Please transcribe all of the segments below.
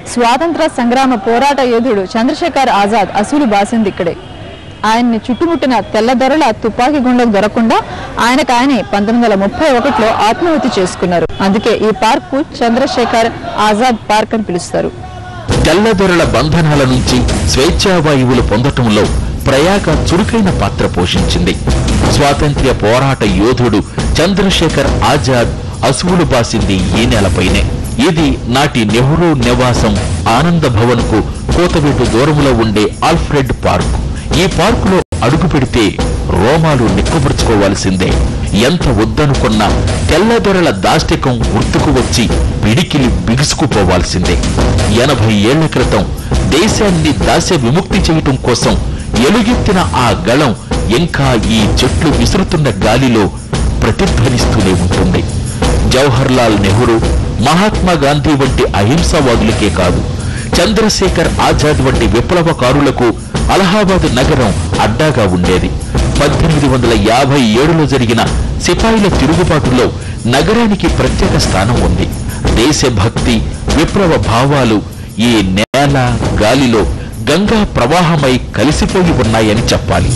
స్వాతంత్ర సంగ్రామ పోరాట యోధుడు చంద్రశేఖర్ ఆజాద్ అసూలు బాసింది ఇక్కడే ఆయన్ని చుట్టుముట్టిన తెల్లదొరల తుపాకీ గుండెకు దొరకకుండా ఆయనకు ఆయనే పంతొమ్మిది వందల ముప్పై ఒకటిలో ఆత్మహత్య చేసుకున్నారు అందుకే ఈ పార్కు చంద్రశేఖర్ ఆజాద్ పార్క్ అని పిలుస్తారు తెల్లదొరల బంధనాల నుంచి స్వేచ్ఛావాయువులు పొందటంలో ప్రయాగ చురుకైన పాత్ర పోషించింది స్వాతంత్ర్య పోరాట యోధుడు చంద్రశేఖర్ ఆజాద్ అసువులు బాసింది ఈ నెలపైనే ఇది నాటి నెహ్రూ నివాసం ఆనంద భవన్ కు కోతవేటు దూరంలో ఉండే ఆల్ఫ్రెడ్ పార్క్ ఈ పార్కులో అడుగు పెడితే రోమాలు నిక్కబరుచుకోవాల్సిందే ఎంత వద్దనుకున్నా తెల్లదొరల దాష్టికం గుర్తుకు వచ్చి పిడికిలి బిగుసుకుపోవాల్సిందే ఎనభై ఏళ్ల క్రితం దేశాన్ని దాస్య విముక్తి చేయటం కోసం ఎలుగెత్తిన ఆ గళం ఇంకా ఈ చెట్లు విసురుతున్న గాలిలో ప్రతిధ్వనిస్తూనే ఉంటుంది జవహర్లాల్ నెహ్రూ మహాత్మా గాంధీ వంటి అహింసావాదులకే కాదు చంద్రశేఖర్ ఆజాద్ వంటి విప్లవకారులకు అలహాబాద్ నగరం అడ్డాగా ఉండేది పద్దెనిమిది వందల యాభై ఏడులో జరిగిన సిపాయిల తిరుగుబాటులో నగరానికి ప్రత్యేక స్థానం ఉంది దేశభక్తి విప్లవ భావాలు ఈ నేల గాలిలో గంగా ప్రవాహమై కలిసిపోయి ఉన్నాయని చెప్పాలి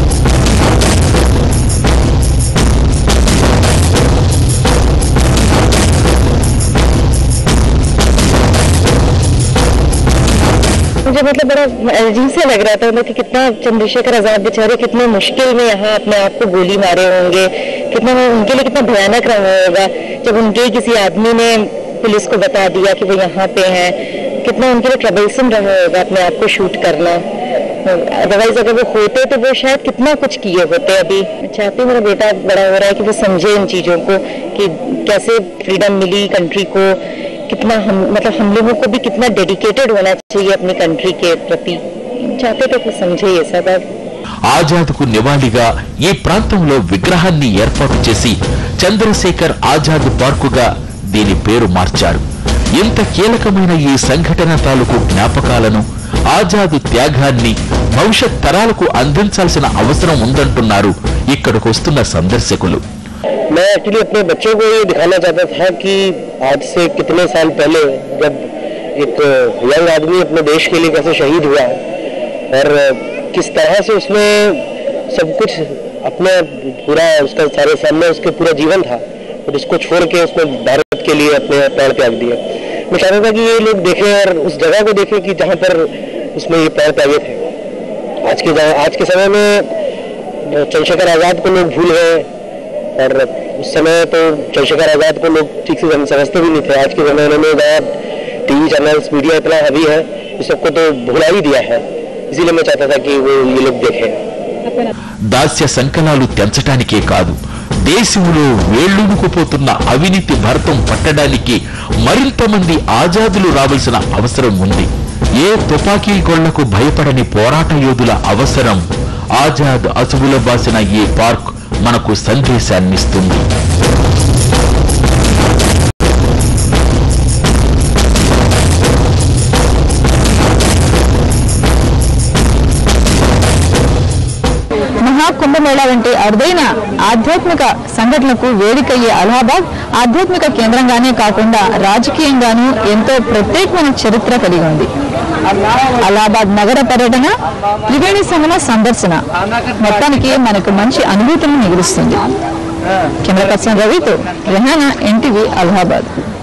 मुझे मतलब बड़ा अजीब सा लग रहा था मतलब कि कितना चंद्रशेखर आजाद बेचारे कितने मुश्किल में यहाँ अपने आप को गोली मारे होंगे कितना वो- उनके लिए कितना भयानक रहा होगा जब उनके किसी आदमी ने पुलिस को बता दिया कि वो यहाँ पे हैं कितना उनके लिए ट्रबलसम रहा होगा अपने आप को शूट करना अदरवाइज अगर वो होते तो वो शायद कितना कुछ किए होते अभी मैं चाहती हूँ मेरा बेटा बड़ा हो रहा है कि वो समझे इन चीज़ों को कि कैसे फ्रीडम मिली कंट्री को कितना हम मतलब हम लोगों को भी कितना डेडिकेटेड होना चाहिए अपनी कंट्री के प्रति चाहते थे कि समझे ये सब अब ఆజాద్కు నివాళిగా ఈ ప్రాంతంలో విగ్రహాన్ని ఏర్పాటు చేసి చంద్రశేఖర్ ఆజాద్ పార్కుగా దీని పేరు మార్చారు ఇంత కీలకమైన ఈ సంఘటన తాలూకు జ్ఞాపకాలను ఆజాద్ త్యాగాన్ని భవిష్యత్ తరాలకు అందించాల్సిన అవసరం ఉందంటున్నారు ఇక్కడికి వస్తున్న సందర్శకులు मैं एक्चुअली अपने बच्चों को ये दिखाना चाहता था कि आज से कितने साल पहले जब एक यंग आदमी अपने देश के लिए कैसे शहीद हुआ और किस तरह से उसने सब कुछ अपने पूरा उसका सारे सामने उसके पूरा जीवन था और उसको छोड़ के उसने भारत के लिए अपने प्राण त्याग दिए मैं चाहता था कि ये लोग देखें और उस जगह को देखें कि जहाँ पर उसने ये प्राण त्यागे थे आज के आज के समय में चंद्रशेखर आज़ाद को लोग भूल गए और उस समय तो चंद्रशेखर आज़ाद को लोग ठीक से सम- समझते भी नहीं थे आज के ज़माने में जहाँ टीवी चैनल्स मीडिया इतना हैवी है इस सबको तो भुला ही दिया है इसीलिए मैं चाहता था कि वो ये लोग देखें దాస్య సంకలాలు తెంచటానికే కాదు దేశంలో వేళ్లునుకుపోతున్న అవినీతి భరతం పట్టడానికి మరింత మంది ఆజాదులు రావాల్సిన అవసరం ఉంది ఏ తుపాకీ గొళ్లకు భయపడని పోరాట యోధుల అవసరం ఆజాద్ అసువుల బాసిన ఈ పార్క్ మనకు సందేశాన్నిస్తుంది మహాకుంభమేళా వంటి అరుదైన ఆధ్యాత్మిక సంఘటనకు వేదికయ్యే అలహాబాద్ ఆధ్యాత్మిక కేంద్రంగానే కాకుండా రాజకీయంగానూ ఎంతో ప్రత్యేకమైన చరిత్ర కలిగి ఉంది అలహాబాద్ నగర పర్యటన త్రివేణి సంగమ సందర్శన మొత్తానికి మనకు మంచి అనుభూతిని మిగులుస్తుంది కెమెరా పర్సన్ రవితో రెహానా ఎన్టీవీ అలహాబాద్